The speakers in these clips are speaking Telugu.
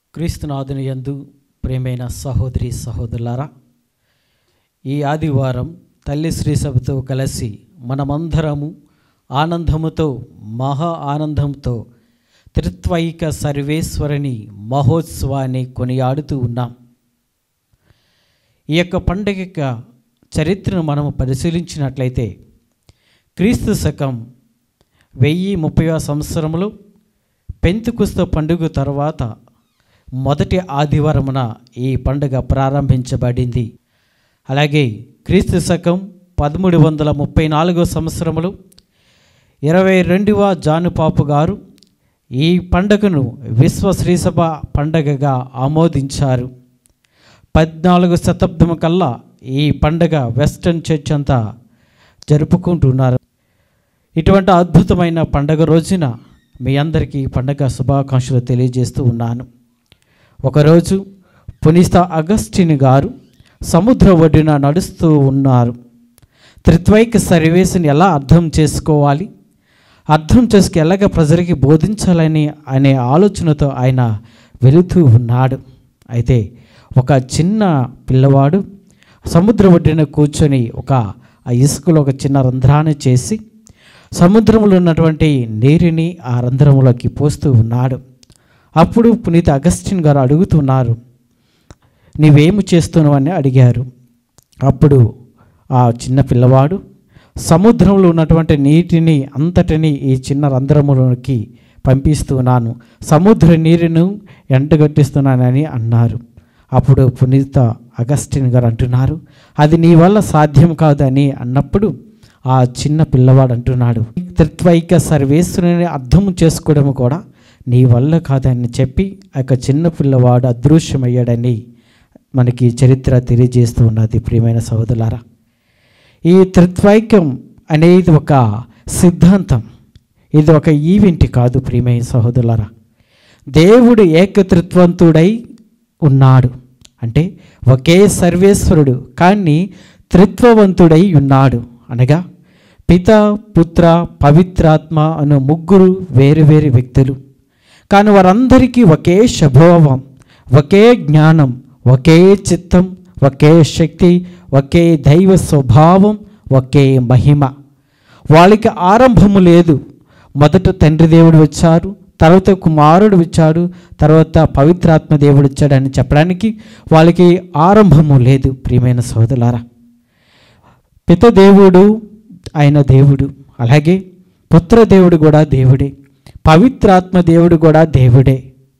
క్రీస్తునాథుని యందు ప్రేమైన సహోదరి సహోదరులారా ఈ ఆదివారం తల్లి శ్రీ సభతో కలిసి మనమందరము ఆనందముతో మహా ఆనందంతో త్రిత్వైక సర్వేశ్వరుని మహోత్సవాన్ని కొనియాడుతూ ఉన్నాం ఈ యొక్క పండుగ యొక్క చరిత్రను మనము పరిశీలించినట్లయితే క్రీస్తు శకం వెయ్యి ముప్పైవ సంవత్సరంలో పెంతుకుస్త పండుగ తర్వాత మొదటి ఆదివారమున ఈ పండుగ ప్రారంభించబడింది అలాగే క్రీస్తు శకం పదమూడు వందల ముప్పై నాలుగో సంవత్సరములో ఇరవై రెండవ జానుపాపు గారు ఈ పండుగను విశ్వ శ్రీసభ పండగగా ఆమోదించారు పద్నాలుగు శతాబ్దం కల్లా ఈ పండగ వెస్టర్న్ చర్చ్ అంతా జరుపుకుంటున్నారు ఇటువంటి అద్భుతమైన పండగ రోజున మీ అందరికీ పండగ శుభాకాంక్షలు తెలియజేస్తూ ఉన్నాను ఒకరోజు పునీత అగస్టిన్ గారు సముద్ర ఒడ్డున నడుస్తూ ఉన్నారు త్రిత్వైక సర్వీస్ని ఎలా అర్థం చేసుకోవాలి అర్థం చేసుకు ఎలాగ ప్రజలకి బోధించాలని అనే ఆలోచనతో ఆయన వెళుతూ ఉన్నాడు అయితే ఒక చిన్న పిల్లవాడు సముద్ర ఒడ్డున కూర్చొని ఒక ఆ ఇసుకలో ఒక చిన్న రంధ్రాన్ని చేసి సముద్రంలో ఉన్నటువంటి నీరుని ఆ రంధ్రంలోకి పోస్తూ ఉన్నాడు అప్పుడు పునీత అగస్టిన్ గారు అడుగుతున్నారు నీవేమి చేస్తున్నావు అని అడిగారు అప్పుడు ఆ చిన్న పిల్లవాడు సముద్రంలో ఉన్నటువంటి నీటిని అంతటిని ఈ చిన్న రంధ్రములోకి పంపిస్తున్నాను సముద్ర నీరును ఎంటగట్టిస్తున్నానని అన్నారు అప్పుడు పునీత అగస్టిన్ గారు అంటున్నారు అది నీ వల్ల సాధ్యం కాదని అన్నప్పుడు ఆ చిన్న పిల్లవాడు అంటున్నాడు త్రిత్వైక సర్వేశ్వరుని అర్థం చేసుకోవడం కూడా నీ వల్ల కాదని చెప్పి ఆ యొక్క చిన్న పిల్లవాడు అదృశ్యమయ్యాడని మనకి చరిత్ర తెలియజేస్తూ ఉన్నది ప్రియమైన సహోదరులారా ఈ త్రిత్వైక్యం అనేది ఒక సిద్ధాంతం ఇది ఒక ఈవెంట్ కాదు ప్రియమైన సహోదరులారా దేవుడు ఏకత్రిత్వంతుడై ఉన్నాడు అంటే ఒకే సర్వేశ్వరుడు కానీ త్రిత్వవంతుడై ఉన్నాడు అనగా పిత పుత్ర పవిత్రాత్మ అను ముగ్గురు వేరు వేరు వ్యక్తులు కానీ వారందరికీ ఒకే స్వభావం ఒకే జ్ఞానం ఒకే చిత్తం ఒకే శక్తి ఒకే దైవ స్వభావం ఒకే మహిమ వాళ్ళకి ఆరంభము లేదు మొదట తండ్రి దేవుడు వచ్చారు తర్వాత కుమారుడు వచ్చాడు తర్వాత పవిత్రాత్మ దేవుడు వచ్చాడని చెప్పడానికి వాళ్ళకి ఆరంభము లేదు ప్రియమైన సోదరులారా పిత దేవుడు ఆయన దేవుడు అలాగే పుత్ర దేవుడు కూడా దేవుడే పవిత్రాత్మ దేవుడు కూడా దేవుడే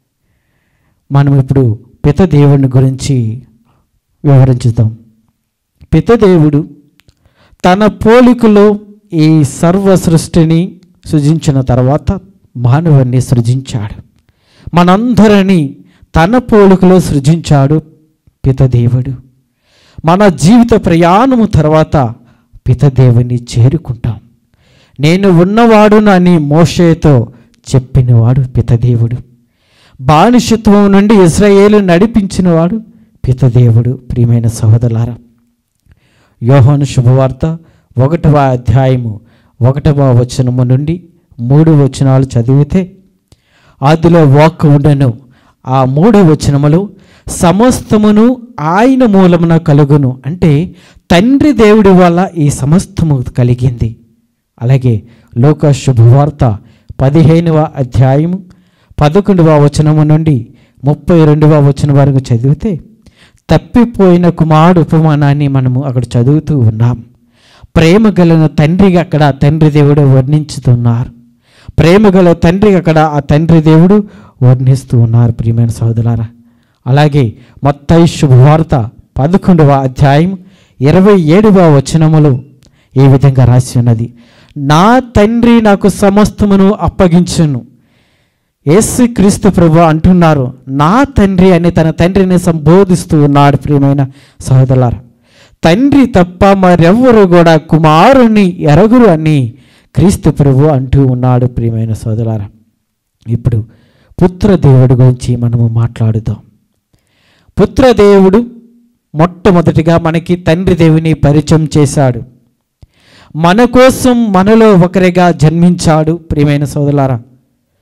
మనం ఇప్పుడు పిత దేవుని గురించి వివరించుదాం పిత దేవుడు తన పోలికలో ఈ సర్వ సృష్టిని సృజించిన తర్వాత మానవుని సృజించాడు మనందరినీ తన పోలికలో సృజించాడు పితదేవుడు మన జీవిత ప్రయాణము తర్వాత పితదేవుని చేరుకుంటాం నేను ఉన్నవాడునని మోషేతో చెప్పినవాడు పితదేవుడు బానిసత్వం నుండి ఇస్రాయేలు నడిపించినవాడు పితదేవుడు ప్రియమైన సహోదరులారా యోహాను శుభవార్త ఒకటవ అధ్యాయము ఒకటవ వచనము నుండి మూడు వచనాలు చదివితే ఆదిలో వాక్ ఉండను ఆ మూడు వచనములు సమస్తమును ఆయన మూలమున కలుగును అంటే తండ్రి దేవుడి వల్ల ఈ సమస్తము కలిగింది అలాగే లోక శుభవార్త పదిహేనవ అధ్యాయము పదకొండవ వచనము నుండి ముప్పై రెండవ వచనం వరకు చదివితే తప్పిపోయిన కుమారుడు ఉపమానాన్ని మనము అక్కడ చదువుతూ ఉన్నాం ప్రేమ గల తండ్రిగా అక్కడ తండ్రి దేవుడు వర్ణించుతున్నారు ప్రేమ గల తండ్రి అక్కడ ఆ తండ్రి దేవుడు వర్ణిస్తూ ఉన్నారు ప్రియమైన సోదరులారా అలాగే మొత్తం శుభవార్త పదకొండవ అధ్యాయం ఇరవై ఏడవ వచనములు ఈ విధంగా రాసి ఉన్నది నా తండ్రి నాకు సమస్తమును అప్పగించును యేసు క్రీస్తు ప్రభు అంటున్నారు నా తండ్రి అని తన తండ్రిని సంబోధిస్తూ ఉన్నాడు ప్రియమైన సహోదరులారా తండ్రి తప్ప మరెవ్వరు కూడా కుమారుని ఎరగురు అని క్రీస్తు ప్రభు అంటూ ఉన్నాడు ప్రియమైన సోదరులారా ఇప్పుడు పుత్రదేవుడి గురించి మనము మాట్లాడుదాం పుత్రదేవుడు మొట్టమొదటిగా మనకి తండ్రి దేవుని పరిచయం చేశాడు మన కోసం మనలో ఒకరిగా జన్మించాడు ప్రియమైన సోదరులారా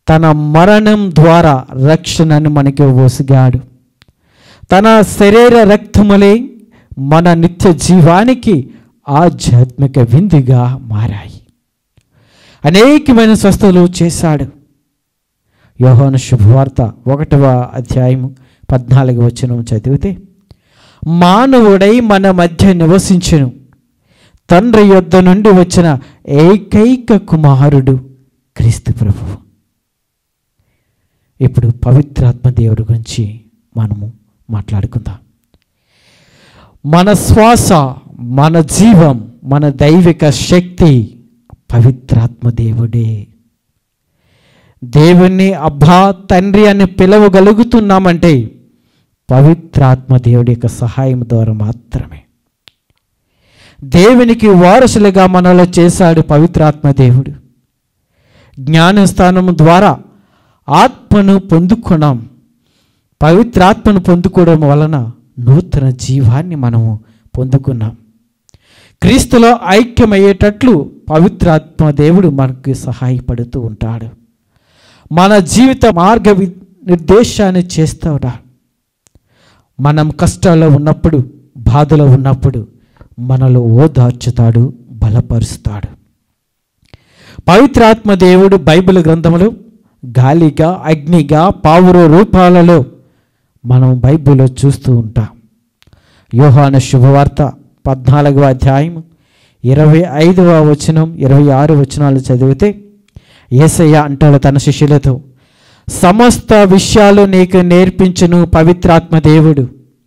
తన మరణం ద్వారా రక్షణను మనకి ఒసిగాడు తన శరీర రక్తములే మన నిత్య జీవానికి ఆధ్యాత్మిక విందుగా మారాయి అనేకమైన స్వస్థలు చేశాడు యోహాను శుభవార్త ఒకటవ అధ్యాయము పద్నాలుగు వచనం చదివితే మానవుడై మన మధ్య నివసించును తండ్రి యొద్ద నుండి వచ్చిన ఏకైక కుమారుడు క్రీస్తు ప్రభువు ఇప్పుడు పవిత్రాత్మ దేవుడి గురించి మనము మాట్లాడుకుందాం మన శ్వాస మన జీవం మన దైవిక శక్తి పవిత్రాత్మ దేవుడే దేవుణ్ణి అబ్బా తండ్రి అని పిలవగలుగుతున్నామంటే పవిత్రాత్మ దేవుడి యొక్క సహాయం ద్వారా మాత్రమే దేవునికి వారసులుగా మనలో చేశాడు పవిత్రాత్మ దేవుడు జ్ఞానస్థానం ద్వారా ఆత్మను పొందుకున్నాం పవిత్రాత్మను పొందుకోవడం వలన నూతన జీవాన్ని మనము పొందుకున్నాం క్రీస్తులో ఐక్యమయ్యేటట్లు పవిత్రాత్మ దేవుడు మనకు సహాయపడుతూ ఉంటాడు మన జీవిత మార్గ వి- నిర్దేశాన్ని చేస్తాడా మనం కష్టాల్లో ఉన్నప్పుడు బాధలో ఉన్నప్పుడు మనలో ఓదార్చుతాడు బలపరుస్తాడు పవిత్రాత్మ దేవుడు బైబిల్ గ్రంథములు గాలిగా అగ్నిగా పావుర రూపాలలో మనం బైబిల్లో చూస్తూ ఉంటాం యోహాను శుభవార్త పద్నాలుగవ అధ్యాయం ఇరవై ఐదవ వచనం ఇరవై ఆరు వచనాలు చదివితే ఏసయ్య అంటాడు తన శిష్యులతో సమస్త విషయాలు నీకు నేర్పించును పవిత్రాత్మ దేవుడు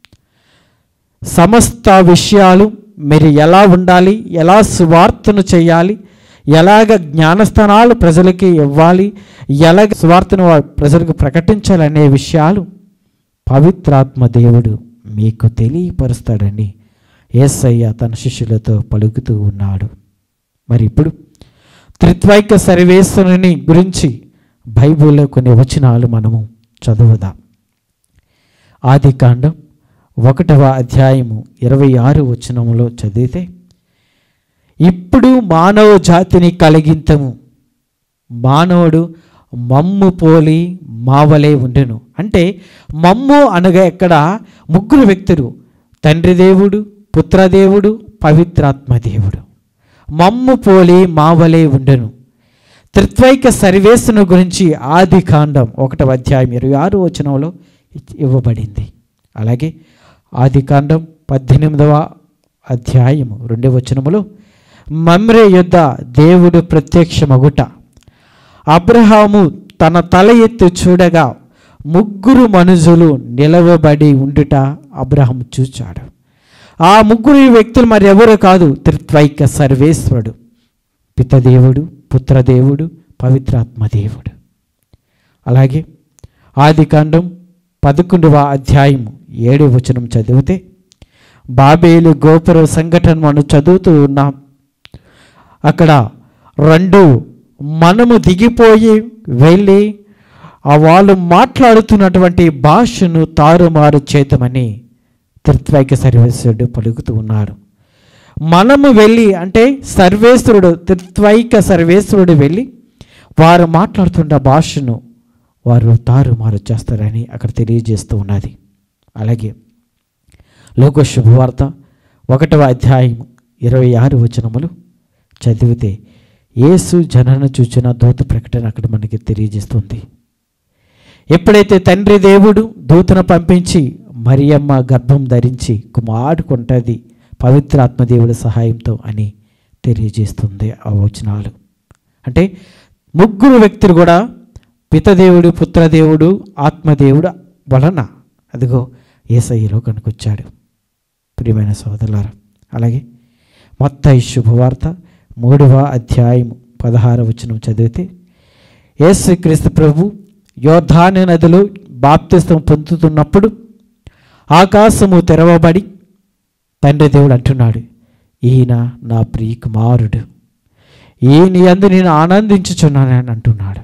సమస్త విషయాలు మీరు ఎలా ఉండాలి ఎలా సువార్తను చేయాలి ఎలాగ జ్ఞానస్థానాలు ప్రజలకి ఇవ్వాలి ఎలాగ సువార్తను వా- ప్రజలకు ప్రకటించాలనే విషయాలు పవిత్రాత్మ దేవుడు మీకు తెలియపరుస్తాడని యేసయ్య తన శిష్యులతో పలుకుతూ ఉన్నాడు మరి ఇప్పుడు త్రిత్వైక సర్వేశ్వరుని గురించి బైబిల్లో కొన్ని వచనాలు మనము చదువుదాం ఆది కాండం ఒకటవ అధ్యాయము ఇరవై ఆరు వచనములో చదివితే ఇప్పుడు మానవ జాతిని కలిగింతము మానవుడు మమ్ము పోలి మావలే ఉండెను అంటే మమ్ము అనగా ఎక్కడ ముగ్గురు వ్యక్తులు తండ్రి దేవుడు పుత్రదేవుడు పవిత్రాత్మ దేవుడు మమ్ము పోలి మావలే ఉండెను త్రిత్వైక సర్వేశను గురించి ఆది కాండం ఒకటవ అధ్యాయం ఇరవై ఆరు వచనంలో ఇవ్వబడింది అలాగే ఆది కాండం పద్దెనిమిదవ అధ్యాయము రెండవ వచనములో మమ్రే యొద్ద దేవుడు ప్రత్యక్షమగుట అబ్రహాము తన తల ఎత్తి చూడగా ముగ్గురు మనుషులు నిలవబడి ఉండుట అబ్రహాం చూచాడు ఆ ముగ్గురు వ్యక్తులు మరి ఎవరు కాదు త్రిత్వైక సర్వేశ్వరుడు పితదేవుడు పుత్రదేవుడు పవిత్రాత్మ దేవుడు అలాగే ఆదికాండం పదకొండవ అధ్యాయం ఏడవ వచనం చదివితే బాబేలు గోపుర సంఘటన మనం చదువుతూ ఉన్నాం అక్కడ రెండు మనము దిగిపోయి వెళ్ళి ఆ వాళ్ళు మాట్లాడుతున్నటువంటి భాషను తారుమారు చేతమని త్రిత్వైక సర్వేశ్వరుడు పలుకుతూ ఉన్నాడు మనము వెళ్ళి అంటే సర్వేశ్వరుడు త్రిత్వైక సర్వేశ్వరుడు వెళ్ళి వారు మాట్లాడుతున్న భాషను వారు తారుమారు చేస్తారని అక్కడ తెలియజేస్తూ ఉన్నది అలాగే లోక శుభవార్త ఒకటవ అధ్యాయం ఇరవై ఆరు వచనములు చదివితే యేసు జనను చూచిన దూత ప్రకటన అక్కడ మనకి తెలియజేస్తుంది ఎప్పుడైతే తండ్రి దేవుడు దూతను పంపించి మరియమ్మ గర్భం ధరించి కుమారుడుకుంటుంది పవిత్రాత్మ దేవుడి సహాయంతో అని తెలియజేస్తుంది ఆ వచనాలు అంటే ముగ్గురు వ్యక్తులు కూడా పితదేవుడు పుత్రదేవుడు ఆత్మదేవుడు వలన అదిగో ఏసయ్యలో కనుకొచ్చాడు ప్రియమైన సోదరులారా అలాగే మొత్త ఈ శుభవార్త మూడవ అధ్యాయం పదహార వచనం చదివితే యేసుక్రీస్తు ప్రభు యోర్ధాను నదిలో బాప్తిస్తం పొందుతున్నప్పుడు ఆకాశము తెరవబడి తండ్రి దేవుడు అంటున్నాడు ఈయన నా ప్రియ కుమారుడు ఈయన యందు నేను ఆనందించుచున్నానని అంటున్నాడు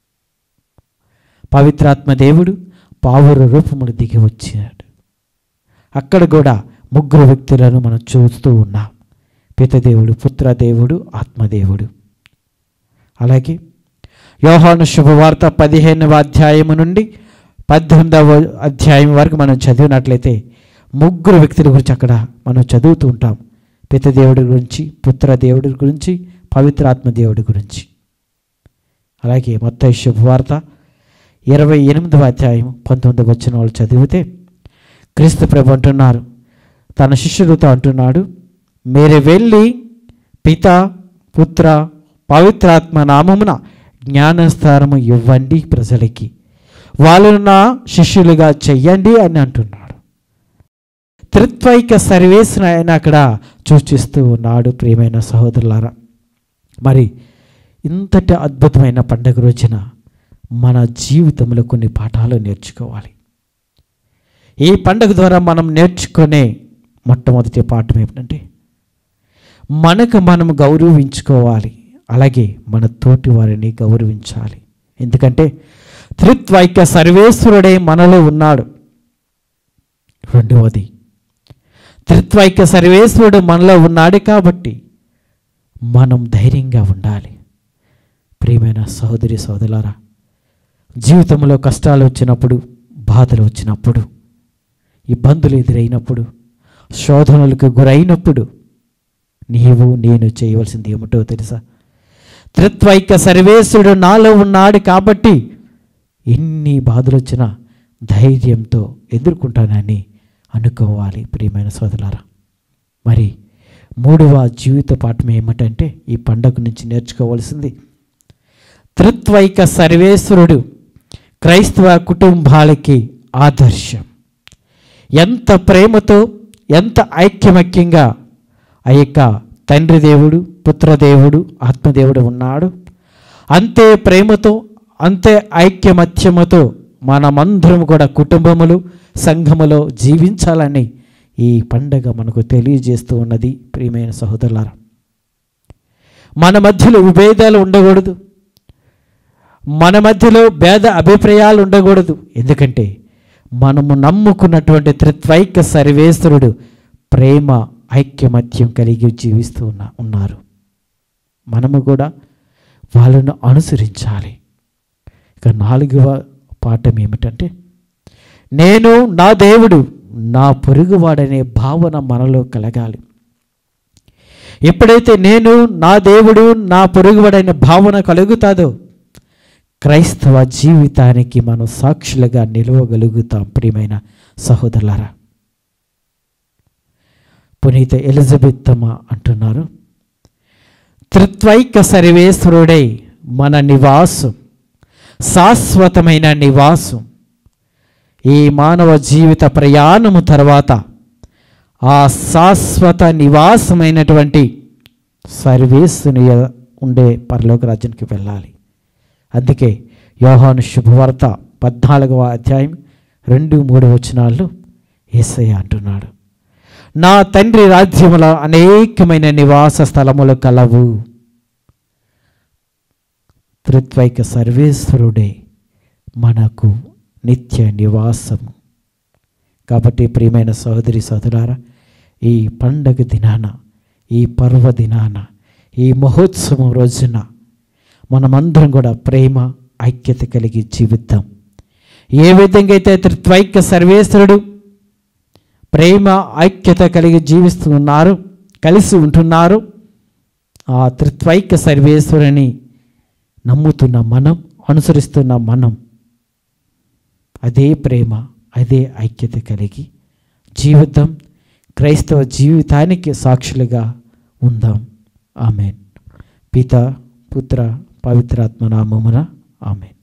పవిత్రాత్మ దేవుడు పావుర రూపములు దిగి వచ్చాడు అక్కడ కూడా ముగ్గురు వ్యక్తులను మనం చూస్తూ ఉన్నాం పితదేవుడు పుత్రదేవుడు ఆత్మదేవుడు అలాగే యోహాను శుభవార్త పదిహేనవ అధ్యాయము నుండి పద్దెనిమిదవ అధ్యాయం వరకు మనం చదివినట్లయితే ముగ్గురు వ్యక్తుల గురించి అక్కడ మనం చదువుతూ ఉంటాం పిత దేవుడి గురించి పుత్ర దేవుడి గురించి పవిత్రాత్మ దేవుడి గురించి అలాగే మొత్తం శుభవార్త ఇరవై ఎనిమిదవ అధ్యాయం పంతొమ్మిది వచ్చిన వాళ్ళు చదివితే క్రీస్తు ప్రభు అంటున్నారు తన శిష్యులతో అంటున్నాడు మీరు వెళ్ళి పిత పుత్ర పవిత్రాత్మ నామమున జ్ఞానస్థానము ఇవ్వండి ప్రజలకి వాళ్ళను నా శిష్యులుగా చెయ్యండి అని అంటున్నాడు త్రిత్వైక సర్వేస్ను ఆయన అక్కడ సూచిస్తూ ఉన్నాడు ప్రియమైన సహోదరులారా మరి ఇంతటి అద్భుతమైన పండగ రోజున మన జీవితంలో కొన్ని పాఠాలు నేర్చుకోవాలి ఈ పండుగ ద్వారా మనం నేర్చుకునే మొట్టమొదటి పాఠం ఏమిటంటే మనకు మనం గౌరవించుకోవాలి అలాగే మన తోటి వారిని గౌరవించాలి ఎందుకంటే త్రిత్వైక్య సర్వేశ్వరుడే మనలో ఉన్నాడు రెండవది త్రిత్వైక్య సర్వేశ్వరుడు మనలో ఉన్నాడు కాబట్టి మనం ధైర్యంగా ఉండాలి ప్రియమైన సహోదరి సోదరులారా జీవితంలో కష్టాలు వచ్చినప్పుడు బాధలు వచ్చినప్పుడు ఇబ్బందులు ఎదురైనప్పుడు శోధనలకు గురైనప్పుడు నీవు నేను చేయవలసింది ఏమిటో తెలుసా త్రిత్వైక సర్వేశ్వరుడు నాలో ఉన్నాడు కాబట్టి ఎన్ని బాధలు వచ్చినా ధైర్యంతో ఎదుర్కొంటానని అనుకోవాలి ప్రియమైన సోదరులారా మరి మూడవ జీవిత పాఠం ఏమిటంటే ఈ పండగ నుంచి నేర్చుకోవాల్సింది త్రిత్వైక సర్వేశ్వరుడు క్రైస్తవ కుటుంబాలకి ఆదర్శం ఎంత ప్రేమతో ఎంత ఐక్యమక్యంగా ఆ యొక్క తండ్రి దేవుడు పుత్రదేవుడు ఆత్మదేవుడు ఉన్నాడు అంతే ప్రేమతో అంతే ఐక్యమత్యముతో మనమందరం కూడా కుటుంబములు సంఘములో జీవించాలని ఈ పండగ మనకు తెలియజేస్తూ ఉన్నది ప్రియమైన సహోదరులారా మన మధ్యలో విభేదాలు ఉండకూడదు మన మధ్యలో భేద అభిప్రాయాలు ఉండకూడదు ఎందుకంటే మనము నమ్ముకున్నటువంటి త్రిత్వైక సర్వేశ్వరుడు ప్రేమ ఐక్యమత్యం కలిగి జీవిస్తూ ఉన్న ఉన్నారు మనము కూడా వాళ్ళను అనుసరించాలి ఇక నాలుగవ పాఠం ఏమిటంటే నేను నా దేవుడు నా పొరుగువాడనే భావన మనలో కలగాలి ఎప్పుడైతే నేను నా దేవుడు నా పొరుగువాడనే భావన కలుగుతాదో క్రైస్తవ జీవితానికి మనం సాక్షులుగా నిలవగలుగుతాం ప్రియమైన సహోదరులారా పునీత ఎలిజబెత్తమ్మ అంటున్నారు త్రిత్వైక సర్వేశ్వరుడై మన నివాసం శాశ్వతమైన నివాసం ఈ మానవ జీవిత ప్రయాణము తర్వాత ఆ శాశ్వత నివాసమైనటువంటి సర్వేశ్వని ఉండే పరలోక రాజ్యానికి వెళ్ళాలి అందుకే యోహాను శుభవార్త పద్నాలుగవ అధ్యాయం రెండు మూడు వచనాల్లో ఏసయ్య అంటున్నాడు నా తండ్రి రాజ్యములో అనేకమైన నివాస స్థలములు కలవు త్రిత్వైక సర్వేశ్వరుడే మనకు నిత్య నివాసము కాబట్టి ప్రియమైన సహోదరి సోదరారా ఈ పండగ దినాన ఈ పర్వదినాన ఈ మహోత్సవం రోజున మనమందరం కూడా ప్రేమ ఐక్యత కలిగి జీవిద్దాం ఏ విధంగా అయితే త్రిత్వైక్య సర్వేశ్వరుడు ప్రేమ ఐక్యత కలిగి జీవిస్తూ ఉన్నారు కలిసి ఉంటున్నారు ఆ త్రిత్వైక్య సర్వేశ్వరుని నమ్ముతున్న మనం అనుసరిస్తున్న మనం అదే ప్రేమ అదే ఐక్యత కలిగి జీవితం క్రైస్తవ జీవితానికి సాక్షులుగా ఉందాం ఆమెన్ పిత పుత్ర పవిత్రాత్మ నామమున ఆమెన్